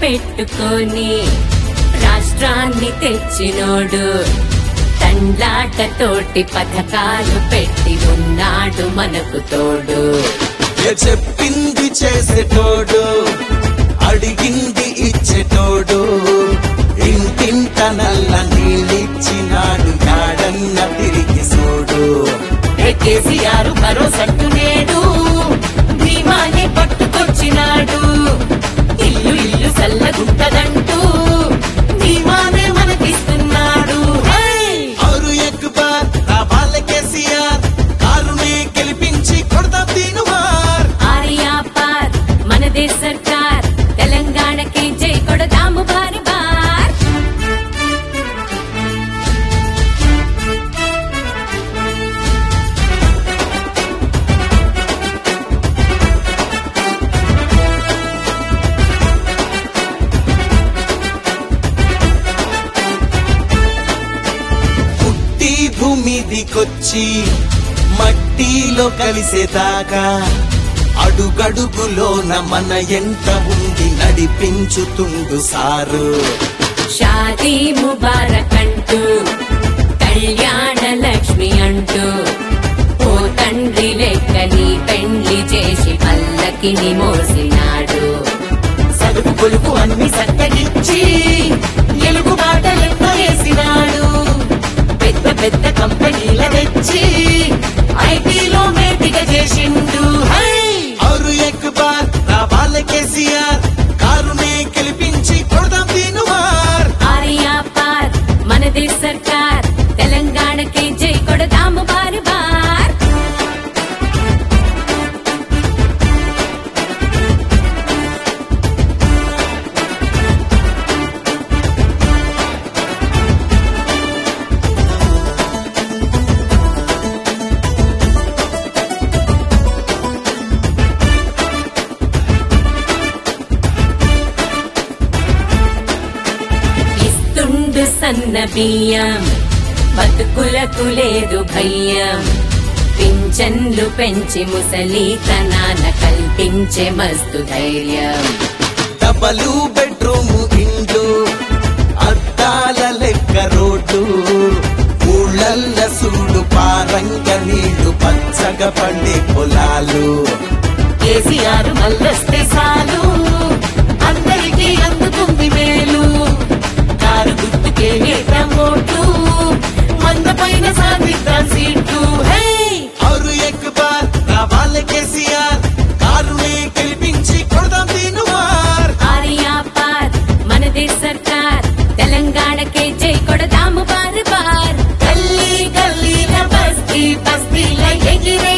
పెట్టుకొని రాష్ట్రాన్ని తెచ్చినోడు తండ్లాటతోటి పథకాలు పెట్టి ఉన్నాడు మనకు తోడు ఏ చెప్పింది చేసేటోడు అడిగింది ఇచ్చేటోడు ఇంటింట నల్ల నీళ్ళిచ్చినాడు యాడన్న తిరిగి చూడు ఏ కేసీఆర్ భరోసట్టు నేడు భీమాని పట్టుకొచ్చినాడు ఇల్లు ఇల్లు చల్లగుంటదంటూ భీమానే మనకిస్తున్నాడు హై! ఆరు ఎక్ బార్ రావాల కేసీఆర్ కారునే గెలిపించి కొడతాం తీనుమార్ ఆర్యా పార్ మనదే సర్కార్ తెలంగాణకి జై కొడదాము బారి బార్ పుట్టి భూమిదికొచ్చి మట్టిలో కలిసేదాకా అడుగడుగులోన మన ఎంట ఉండి నడిపించుతుండు సారు షాదీ ముబారక్ అంటూ కళ్యాణ లక్ష్మి అంటూ ఓ తండ్రి లెక్కని పెండ్లి చేసి పల్లకిని మోసినాడు సదుపు పొలుపు అన్ని సత్తగిచ్చి ఎలుగు బాటలెన్నో వేసినాడు పెద్ద పెద్ద కంపెనీల తెచ్చి ఐటీలో మేటిగా చేసిండు హై ఆరు ఎక్ బార్ రావాల కేసీఆర్ కారునే గెలిపించి కొడదాం తీనుమార్ ఆర్యా పార్ మనదే సర్కార్ తెలంగాణకి జై కొడదాము బారు బార్ ఇస్తుండు సన్న బియ్యం బతుకులకు లేదు భయ్యం పింఛన్లు పెంచి ముసలితనాన కల్పించే మస్తు ధైర్యం డబలు బెడ్రూమ్ ఇండ్లు అద్దాల లెక్క రోడ్డు ఊళ్ళల్ల సూడు పారంగ నీళ్లు పచ్చగా పండే పొలాలు కేసీఆర్ మల్లొస్తే చాలు అందరికీ అందుతుంది మేలు కారు గుర్తుకే వేద్దాం ఓట్లు మంద పైన సాధిద్దాం సీట్లు హే ఆరు ఎక్ బార్ రావాల కేసీఆర్ కారునే గెలిపించి కొడదాం తీనుమార్ ఆర్యా పార్ మనదే సర్కార్ తెలంగాణకే జై కొడదాము బార్ బార్ గల్లీ గల్లీల బస్తీ బస్తీల ఎగిరే